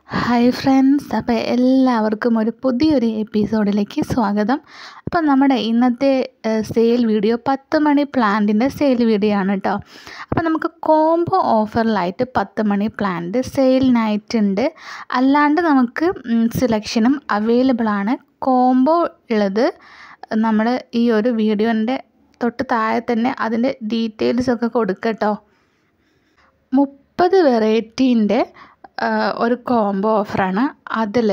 hi friends അപ്പോൾ എല്ലാവർക്കും ഒരു പുതിയൊരു എപ്പിസോഡിലേക്ക് സ്വാഗതം അപ്പോൾ നമ്മുടെ ഇന്നത്തെ സെയിൽ വീഡിയോ പത്ത് മണി പ്ലാന്റിൻ്റെ സെയിൽ വീഡിയോ ആണ് കേട്ടോ അപ്പോൾ നമുക്ക് കോംബോ ഓഫറിലായിട്ട് പത്ത് മണി പ്ലാന്റ് സെയിലിനായിട്ട് ഉണ്ട് അല്ലാണ്ട് നമുക്ക് സെലക്ഷനും അവൈലബിൾ ആണ് കോംബോ ഉള്ളത് നമ്മൾ ഈ ഒരു വീഡിയോൻ്റെ തൊട്ട് താഴെ തന്നെ അതിൻ്റെ ഡീറ്റെയിൽസ് ഒക്കെ കൊടുക്കട്ടോ മുപ്പത് വെറൈറ്റീൻ്റെ ഒരു കോംബോ ഓഫറാണ് അതിൽ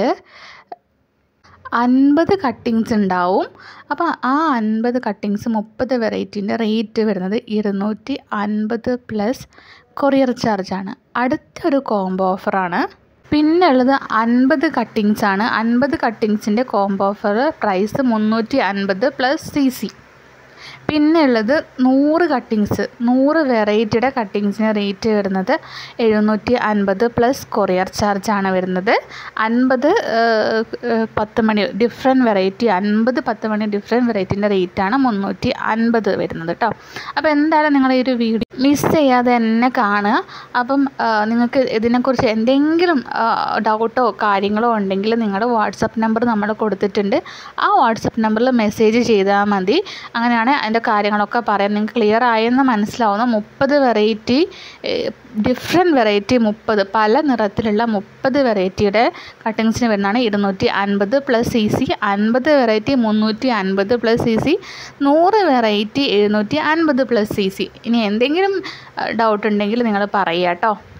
അൻപത് കട്ടിങ്സ് ഉണ്ടാവും അപ്പോൾ ആ അൻപത് കട്ടിങ്സ് മുപ്പത് വെറൈറ്റീൻ്റെ റേറ്റ് വരുന്നത് ഇരുന്നൂറ്റി അൻപത് പ്ലസ് കൊറിയർ ചാർജാണ് അടുത്തൊരു കോംബോ ഓഫറാണ് പിന്നെ ഉള്ളത് അൻപത് കട്ടിങ്സ് ആണ് അൻപത് കട്ടിങ്സിൻ്റെ കോംബോ ഓഫർ പ്രൈസ് മുന്നൂറ്റി അൻപത് പ്ലസ് സി സി പിന്നെ ഉള്ളത് നൂറ് കട്ടിങ്സ് നൂറ് വെറൈറ്റിയുടെ കട്ടിങ്സിന് റേറ്റ് വരുന്നത് എഴുന്നൂറ്റി അൻപത് പ്ലസ് കൊറിയർ ചാർജാണ് വരുന്നത് അൻപത് പത്ത് മണി ഡിഫറെൻറ്റ് വെറൈറ്റി അൻപത് പത്ത് മണി ഡിഫറെൻറ്റ് വെറൈറ്റീൻ്റെ റേറ്റാണ് മുന്നൂറ്റി അൻപത് വരുന്നത് കേട്ടോ അപ്പോൾ എന്തായാലും നിങ്ങൾ ഈ ഒരു വീഡിയോ മിസ് ചെയ്യാതെ തന്നെ കാണുക അപ്പം നിങ്ങൾക്ക് ഇതിനെക്കുറിച്ച് എന്തെങ്കിലും ഡൗട്ടോ കാര്യങ്ങളോ ഉണ്ടെങ്കിൽ നിങ്ങളുടെ വാട്സപ്പ് നമ്പർ നമ്മൾ കൊടുത്തിട്ടുണ്ട് ആ വാട്സപ്പ് നമ്പറിൽ മെസ്സേജ് ചെയ്താൽ മതി അങ്ങനെയാണ് അതിൻ്റെ കാര്യങ്ങളൊക്കെ പറയാൻ നിങ്ങൾക്ക് ക്ലിയർ ആയെന്ന് മനസ്സിലാവുന്നു മുപ്പത് വെറൈറ്റി ഡിഫറെൻറ്റ് വെറൈറ്റി മുപ്പത് പല നിറത്തിലുള്ള മുപ്പത് വെറൈറ്റിയുടെ കട്ടിങ്സിന് വരുന്നതാണ് ഇരുന്നൂറ്റി അൻപത് പ്ലസ് സി സി അൻപത് വെറൈറ്റി മുന്നൂറ്റി അൻപത് പ്ലസ് സി സി നൂറ് വെറൈറ്റി എഴുന്നൂറ്റി അൻപത് പ്ലസ് സി സി ഇനി എന്തെങ്കിലും ഡൗട്ട് ഉണ്ടെങ്കിൽ നിങ്ങൾ പറയുക കേട്ടോ